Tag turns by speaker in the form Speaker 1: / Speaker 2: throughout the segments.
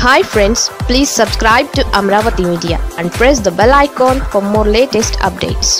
Speaker 1: hi friends please subscribe to Amaravati media and press the bell icon for more latest updates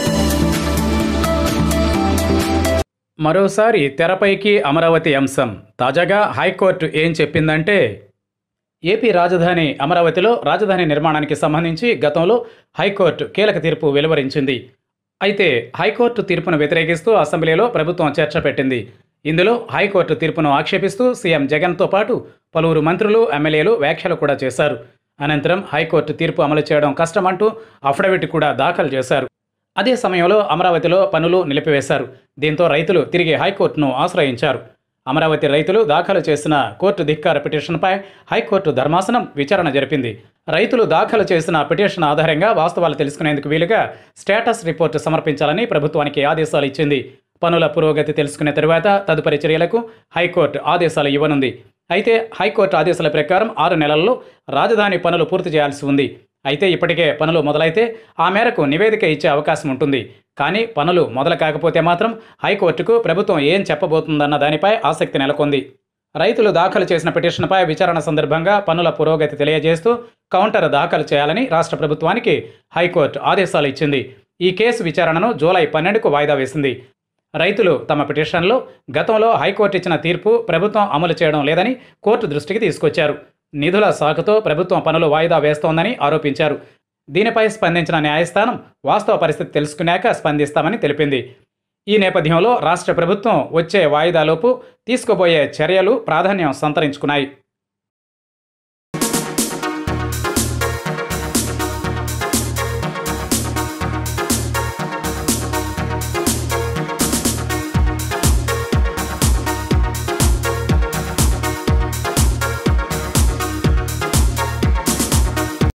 Speaker 2: మరోసారి తెరపైకి అమరావతి అంశం తాజాగా high court ఏం చెప్పిందంటే ఏపీ రాజధాని అమరావతిలో రాజధాని నిర్మాణానికి సంబంధించి గతంలో హైకోర్టు కీలక తీర్పు వెలువరించింది అయితే హైకోర్టు తీర్పును వ్యతిరేకిస్తూ అసెంబ్లీలో ప్రభుత్వం చర్చ పెట్టింది ఇందులో హైకోర్టు తీర్పును ఆక్షేపిస్తూ సీఎం జగన్తో పాటు పలువురు మంత్రులు ఎమ్మెల్యేలు వ్యాఖ్యలు కూడా చేశారు అనంతరం హైకోర్టు తీర్పు అమలు చేయడం కష్టమంటూ అఫిడవిట్ కూడా దాఖలు చేశారు అదే సమయంలో అమరావతిలో పనులు నిలిపివేశారు దీంతో రైతులు తిరిగి హైకోర్టును ఆశ్రయించారు అమరావతి రైతులు దాఖలు చేసిన కోర్టు ధిక్కార పిటిషన్పై హైకోర్టు ధర్మాసనం విచారణ జరిపింది రైతులు దాఖలు చేసిన పిటిషన్ ఆధారంగా వాస్తవాలు తెలుసుకునేందుకు వీలుగా స్టేటస్ రిపోర్టు సమర్పించాలని ప్రభుత్వానికి ఆదేశాలు ఇచ్చింది పనుల పురోగతి తెలుసుకున్న తరువాత తదుపరి చర్యలకు హైకోర్టు ఆదేశాలు ఇవ్వనుంది అయితే హైకోర్టు ఆదేశాల ప్రకారం ఆరు నెలల్లో రాజధాని పనులు పూర్తి చేయాల్సి ఉంది అయితే ఇప్పటికే పనులు మొదలైతే ఆ మేరకు నివేదిక ఇచ్చే అవకాశం ఉంటుంది కానీ పనులు మొదలు కాకపోతే మాత్రం హైకోర్టుకు ప్రభుత్వం ఏం చెప్పబోతుందన్న దానిపై ఆసక్తి నెలకొంది రైతులు దాఖలు చేసిన పిటిషన్పై విచారణ సందర్భంగా పనుల పురోగతి తెలియజేస్తూ కౌంటర్ దాఖలు చేయాలని రాష్ట్ర ప్రభుత్వానికి హైకోర్టు ఆదేశాలు ఇచ్చింది ఈ కేసు విచారణను జూలై పన్నెండుకు వాయిదా వేసింది రైతులు తమ పిటిషన్లో గతంలో హైకోర్టు ఇచ్చిన తీర్పు ప్రభుత్వం అమలు చేయడం లేదని కోర్టు దృష్టికి తీసుకొచ్చారు నిధుల సాకుతో ప్రభుత్వం పనులు వాయిదా వేస్తోందని ఆరోపించారు దీనిపై స్పందించిన న్యాయస్థానం వాస్తవ పరిస్థితి తెలుసుకున్నాక స్పందిస్తామని తెలిపింది ఈ నేపథ్యంలో రాష్ట్ర ప్రభుత్వం వచ్చే వాయిదాలోపు తీసుకోబోయే చర్యలు ప్రాధాన్యం సంతరించుకున్నాయి